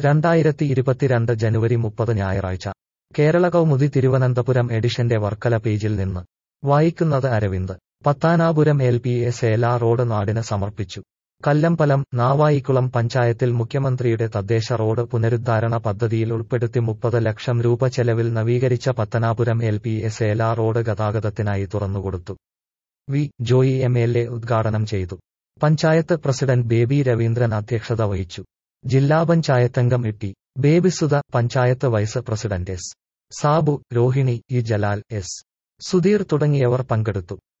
രണ്ടായിരത്തി ഇരുപത്തിരണ്ട് ജനുവരി മുപ്പത് ഞായറാഴ്ച കേരള കൗമുദി തിരുവനന്തപുരം എഡിഷന്റെ വർക്കല പേജിൽ നിന്ന് വായിക്കുന്നത് Aravind Pathanapuram L P S Ela road നാടിന് സമർപ്പിച്ചു കല്ലമ്പലം നാവായിക്കുളം പഞ്ചായത്തിൽ മുഖ്യമന്ത്രിയുടെ തദ്ദേശ റോഡ് പുനരുദ്ധാരണ പദ്ധതിയിൽ ഉൾപ്പെടുത്തി മുപ്പത് ലക്ഷം രൂപ ചെലവിൽ നവീകരിച്ച Pathanapuram L P S Ela road ഗതാഗതത്തിനായി തുറന്നുകൊടുത്തു V Joy M L A ഉദ്ഘാടനം ചെയ്തു പഞ്ചായത്ത് പ്രസിഡന്റ് ബേബി രവീന്ദ്രൻ അധ്യക്ഷത വഹിച്ചു ജില്ലാ പഞ്ചായത്തംഗം Itty Babysudha panchayat vice president S Sabu Rohini E Jalal S Sudheer തുടങ്ങിയവർ പങ്കെടുത്തു